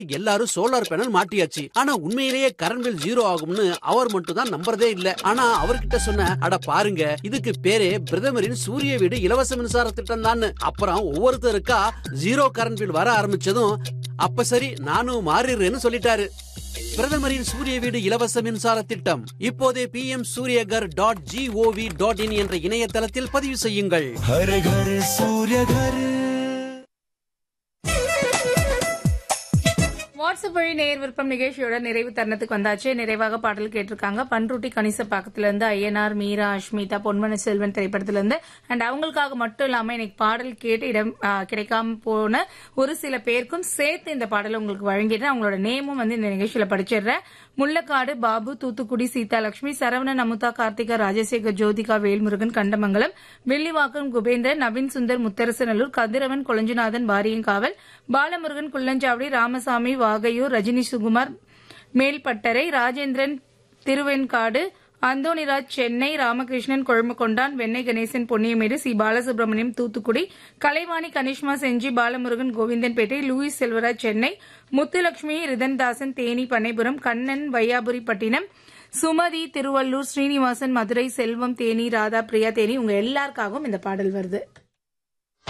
எல்லாரும் solar panel மாட்டியாச்சு ஆனா உண்மையிலேயே கரண்ட் பில் ஜீரோ ஆகும்னு அவர் மட்டும் தான் நம்புறதே இல்ல ஆனா அவர்கிட்ட சொன்ன அட பாருங்க இதுக்கு பேரே பிரதமரின் சூரிய வீடு இலவச மின்சார திட்டம் தான் அப்புறம் ஒவ்வொருத்தருக்கா ஜீரோ கரண்ட் பில் வர ஆரம்பிச்சதும் அப்ப சரி நானும் மாறிடுறேன்னு சொல்லிட்டாரு பிரதமரின் சூரிய வீடு இலவச மின்சார திட்டம் இப்போதே P M Suryaghar dot G O V dot in என்ற இணையதளத்தில் பதிவு செய்யுங்கள் हर घर सूर्य घर வாட்ஸ்அப் வழி நேர் விருப்பம் நிகழ்ச்சியோட நிறைவு தருணத்துக்கு வந்தாச்சு நிறைவாக பாடல் கேட்டிருக்காங்க பன்ருட்டி கணிசப்பாக்கத்துல இருந்து ஐயனார் மீரா அஷ்மிதா பொன்மன செல்வன் திரைப்படத்துல இருந்து அண்ட் அவங்களுக்காக மட்டும் இல்லாம இன்னைக்கு பாடல் கேட்டு இடம் ஆ, கிடைக்காம போன ஒரு சில பேருக்கும் சேர்த்து இந்த பாடல் உங்களுக்கு வழங்கிடுறேன் அவங்களோட நேமும் வந்து இந்த நிகழ்ச்சியில படிச்சிடுறேன் முள்ளக்காடு பாபு தூத்துக்குடி சீதாலட்சுமி சரவணன் அமுதா கார்த்திகா ராஜசேகர் ஜோதிகா வேல்முருகன் கண்டமங்கலம் வெள்ளிவாக்கம் குபேந்திரன் நவீன் சுந்தர் முத்தரசநல்லூர் கதிரவன் கொளஞ்சிநாதன் வாரியங்காவல் பாலமுருகன் குள்ளஞ்சாவடி ராமசாமி வாகையூர் ரஜினி சுகுமார் மேல்பட்டறை ராஜேந்திரன் திருவெண்காடு அந்தோணிராஜ் சென்னை ராமகிருஷ்ணன் கொழும்புகொண்டான் வெண்ணெய் கணேசன் பொன்னியமேடு சி பாலசுப்ரமணியம் தூத்துக்குடி கலைவாணி கனிஷ்மா செஞ்சி பாலமுருகன் கோவிந்தன்பேட்டை லூயிஸ் செல்வராஜ் சென்னை முத்துலட்சுமி ரிதன்தாசன் தேனி பண்ணைபுரம் கண்ணன் வையாபுரிப்பட்டினம் சுமதி திருவள்ளூர் ஸ்ரீனிவாசன் மதுரை செல்வம் தேனி ராதா பிரியா தேனி உங்க எல்லாருக்காகவும் இந்த பாடல் வருது